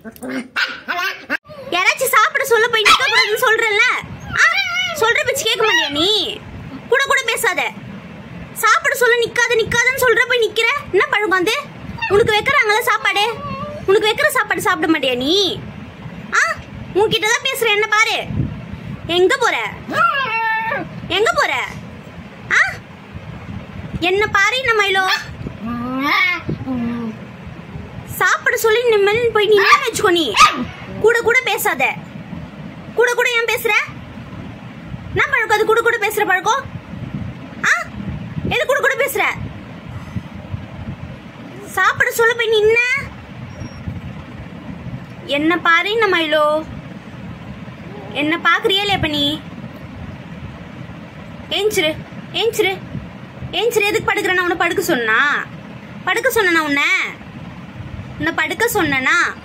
யாராச்சும் சாப்பிட சொல்ல போய் நிக்க கூடாதுன்னு சொல்றேன்ல ஆ? சொல்ற பேச்சு கேட்க மாட்டியா நீ கூட கூட பேசாத சாப்பிட சொல்ல நிக்காத நிக்காதன்னு சொல்ற போய் நிக்கிற என்ன பழக்கம் அது உனக்கு வைக்கிறாங்களா சாப்பாடு உனக்கு வைக்கிற சாப்பாடு சாப்பிட மாட்டியா நீ ஆ உன்கிட்ட தான் பேசுறேன் என்ன பாரு எங்க போற எங்க போற ஆ என்ன பாரு என்ன மயிலோ சாப்பிட சொல்லி நிம்மதி போய் நீ என்ன வச்சுக்கோ நீ கூட கூட பேசாத கூட கூட ஏன் பேசுற என்ன பழக்கம் அது கூட கூட பேசுற பழக்கம் ஆ எது கூட கூட பேசுற சாப்பிட சொல்ல போய் நீ என்ன என்ன பாரு என்ன மயிலோ என்ன பாக்குறியா இல்லையா இப்ப நீ ஏஞ்சிரு ஏஞ்சிரு ஏஞ்சிரு எதுக்கு படுக்கிற நான் உன்னை படுக்க சொன்னா படுக்க சொன்னா உன்னை உன்னை படுக்க சொன்னனா